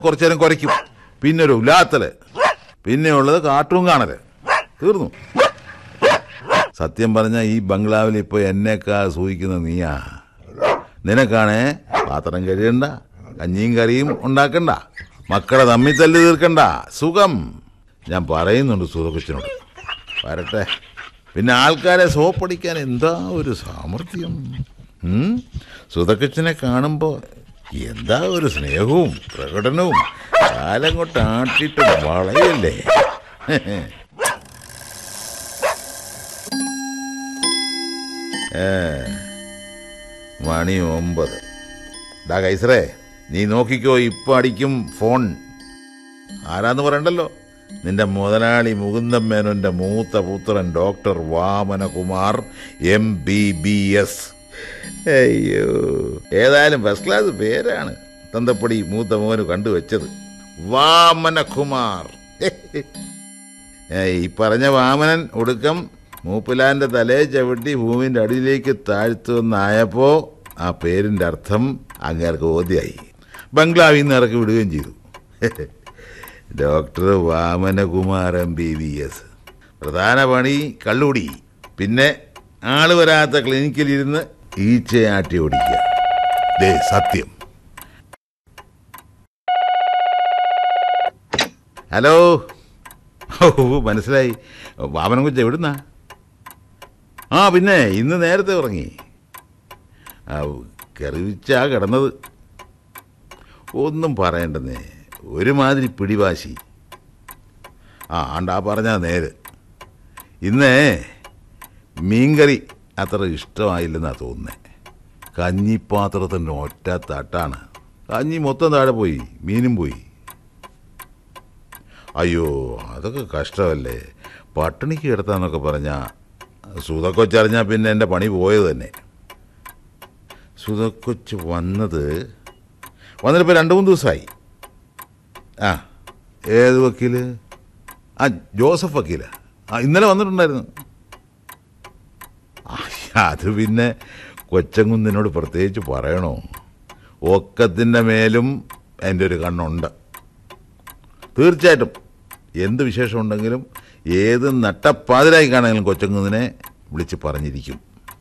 കുറച്ചു നേരം കുരയ്ക്കും പിന്നെ ഒരു ഉലാത്തല് പിന്നെ ഉള്ളത് കാർട്ടൂൺ കാണല് തീർന്നു സത്യം പറഞ്ഞ ഈ ബംഗ്ലാവിൽ ഇപ്പൊ എന്നെക്കാ സൂഹിക്കുന്ന നീയാ നിനക്കാണേ പാത്രം കഴിയണ്ട കഞ്ഞിയും കറിയും ഉണ്ടാക്കണ്ട മക്കളെ തമ്മിൽ തല്ലി തീർക്കണ്ട സുഖം ഞാൻ പറയുന്നുണ്ട് സുഖക്കൊച്ചിനോട് വരട്ടെ പിന്നെ ആൾക്കാരെ സോപ്പടിക്കാൻ എന്താ ഒരു സാമർഥ്യം ഉം? സുധക്കൊച്ചിനെ കാണുമ്പോ എന്താ ഒരു സ്നേഹവും പ്രകടനവും കാലം കൊണ്ട് ആട്ടിട്ട് വളയല്ലേ ഏ മണി ഒമ്പത് ഡാ കൈസറേ നീ നോക്കിക്കോ ഇപ്പൊ അടിക്കും ഫോൺ ആരാന്ന് പറയണ്ടല്ലോ നിന്റെ മുതലാളി മുകുന്ദൻ മേനോന്റെ മൂത്ത പുത്രൻ doctor Vamanakumar M B B S അയ്യോ ഏതായാലും ഫസ്റ്റ് ക്ലാസ് പേരാണ് തന്തപ്പടി മൂത്ത മോന് കണ്ടുവച്ചത് വാമനകുമാർ ഏ, ഈ പറഞ്ഞ വാമനൻ ഒടുക്കം മൂപ്പിലാന്റെ തലയെ ചവിട്ടി ഭൂമിന്റെ അടിയിലേക്ക് താഴ്ത്തുവെന്നായപ്പോ ആ പേരിന്റെ അർത്ഥം അങ്ങേർക്ക് ബോധ്യായി ബംഗ്ലാവിൽ നിന്ന് ഇറക്കി വിടുകയും ചെയ്തു doctor Vamanakumar M B B S പ്രധാന പണി കള്ളുടി പിന്നെ ആള് വരാത്ത ക്ലിനിക്കിലിരുന്ന് ഈച്ചയാട്ടി ഓടിക്കുക ദേ സത്യം ഹലോ ഓ മനസ്സിലായി വാമനം കുച്ച എവിടുന്നാ ആ പിന്നെ ഇന്ന് നേരത്തെ ഉറങ്ങി ആ കറിവിച്ചാ കിടന്നത് ഒന്നും പറയണ്ടെന്നേ ഒരുമാതിരി പിടിവാശി ആ ആണ്ടാ പറഞ്ഞാ നേര് ഇന്നേ മീൻകറി അത്ര ഇഷ്ടമായില്ലെന്നാ തോന്നുന്നേ കഞ്ഞിപ്പാത്രത്തിൻ്റെ ഒറ്റ തട്ടാണ് കഞ്ഞി മൊത്തം താഴെ പോയി മീനും പോയി അയ്യോ അതൊക്കെ കഷ്ടമല്ലേ പട്ടിണിക്ക് കിടത്താന്നൊക്കെ പറഞ്ഞാ സുതക്കൊച്ചറിഞ്ഞാൽ പിന്നെ എൻ്റെ പണി പോയത് തന്നെ സുതക്കൊച്ച് വന്നത് വന്നിട്ടിപ്പോൾ രണ്ട് മൂന്ന് ദിവസമായി ആ ഏത് വക്കീല് ആ ജോസഫ് വക്കീല ആ ഇന്നലെ വന്നിട്ടുണ്ടായിരുന്നു ആ, അത് പിന്നെ കൊച്ചങ്കുന്നിനോട് പ്രത്യേകിച്ച് പറയണോ ഒക്കത്തിൻ്റെ മേലും എൻ്റെ ഒരു കണ്ണുണ്ട് തീർച്ചയായിട്ടും എന്ത് വിശേഷമുണ്ടെങ്കിലും ഏത് നട്ടപ്പാതിരായി കാണാനും കൊച്ചങ്കുന്നിനെ വിളിച്ച് പറഞ്ഞിരിക്കും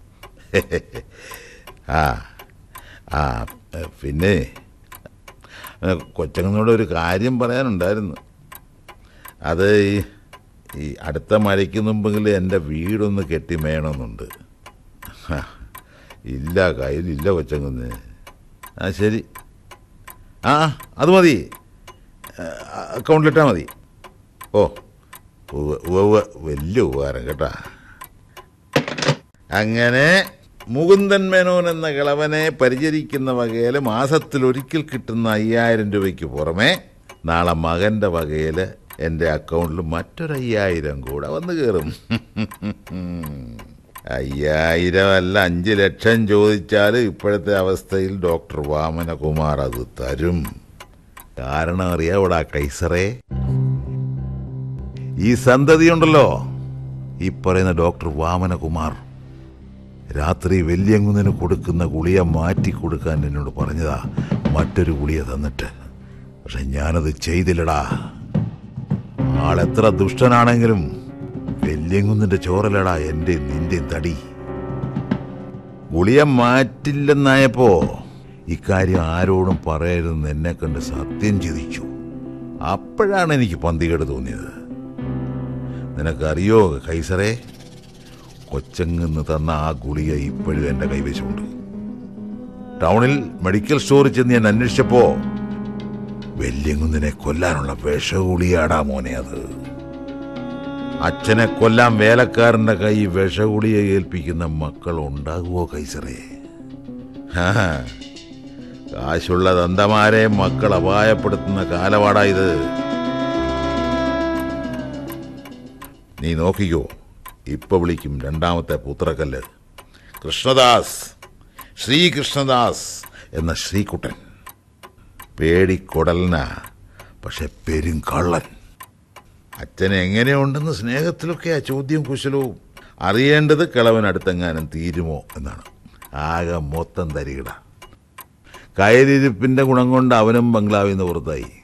ആ ആ പിന്നെ കൊച്ചങ്ങനോട് ഒരു കാര്യം പറയാനുണ്ടായിരുന്നു അത് ഈ ഈ അടുത്ത മഴയ്ക്ക് മുമ്പെങ്കിൽ എൻ്റെ വീടൊന്ന് കെട്ടിമേണമെന്നുണ്ട് ഹാ, ഇല്ല കയ്യിലില്ല കൊച്ചങ്ങന്ന് ആ ശരി ആ അത് മതി അക്കൗണ്ടിലിട്ടാൽ മതി ഓ ഉവ്വ് ഉവ്വ് ഉവ്വ്. വലിയ ഉപകാരം കേട്ടാ അങ്ങനെ മുകുന്ദൻ മേനോൻ എന്ന കിളവനെ പരിചരിക്കുന്ന വകയിൽ മാസത്തിൽ ഒരിക്കൽ കിട്ടുന്ന അയ്യായിരം രൂപയ്ക്ക് പുറമെ നാളെ മകന്റെ വകയിൽ എൻ്റെ അക്കൗണ്ടിൽ മറ്റൊരു അയ്യായിരം കൂടെ വന്നു കയറും അയ്യായിരം അല്ല അഞ്ച് ലക്ഷം ചോദിച്ചാൽ ഇപ്പോഴത്തെ അവസ്ഥയിൽ ഡോക്ടർ വാമനകുമാർ അത് തരും കാരണം അറിയാവൂടാ കൈസറേ ഈ സന്തതിയുണ്ടല്ലോ ഈ പറയുന്ന ഡോക്ടർ വാമനകുമാർ രാത്രി വെല്യങ്കുന്നിന് കൊടുക്കുന്ന ഗുളിയ മാറ്റി കൊടുക്കാൻ എന്നോട് പറഞ്ഞതാ മറ്റൊരു ഗുളിയ തന്നിട്ട് പക്ഷെ ഞാനത് ചെയ്തില്ലടാ ആളെത്ര ദുഷ്ടനാണെങ്കിലും വെല്യങ്കുന്നിന്റെ ചോറലടാ എന്റെ നിന്റെ തടി ഗുളിയ മാറ്റില്ലെന്നായപ്പോ ഇക്കാര്യം ആരോടും പറയരുതെന്ന് എന്നെ കണ്ട് സത്യം ചിതിച്ചു അപ്പോഴാണ് എനിക്ക് പന്തികേട് തോന്നിയത് നിനക്കറിയോ കൈസറേ കൊച്ചങ്ങന്ന് തന്ന ആ ഗുളിക ഇപ്പോഴും എൻ്റെ കൈവശമുണ്ട് ടൗണിൽ മെഡിക്കൽ സ്റ്റോറിൽ ചെന്ന് ഞാൻ അന്വേഷിച്ചപ്പോ വെല്യങ്കുന്നിനെ കൊല്ലാനുള്ള വിഷഗുളിയാടാ മോനെ അത് അച്ഛനെ കൊല്ലാൻ വേലക്കാരന്റെ കൈ വിഷഗുളിയെ ഏൽപ്പിക്കുന്ന മക്കൾ ഉണ്ടാകുമോ കൈസറേ ഹാ, കാശുള്ള ദന്തമാരെ മക്കൾ അപായപ്പെടുത്തുന്ന കാലപാടാ ഇത് നീ നോക്കിക്കോ ഇപ്പൊ വിളിക്കും രണ്ടാമത്തെ പുത്രക്കല്ല് കൃഷ്ണദാസ് ശ്രീകൃഷ്ണദാസ് എന്ന ശ്രീകുട്ടൻ പേടിക്കൊടലനാ പക്ഷെ പെരുങ്കള്ളൻ അച്ഛൻ എങ്ങനെയുണ്ടെന്ന് സ്നേഹത്തിലൊക്കെ ആ ചോദ്യം കുശലവും അറിയേണ്ടത് കിളവൻ അടുത്തെങ്ങാനും തീരുമോ എന്നാണ് ആകെ മൊത്തം തരികിട കയലിരിപ്പിന്റെ ഗുണം കൊണ്ട് അവനും ബംഗ്ലാവിൽ നിന്ന് പുറത്തായി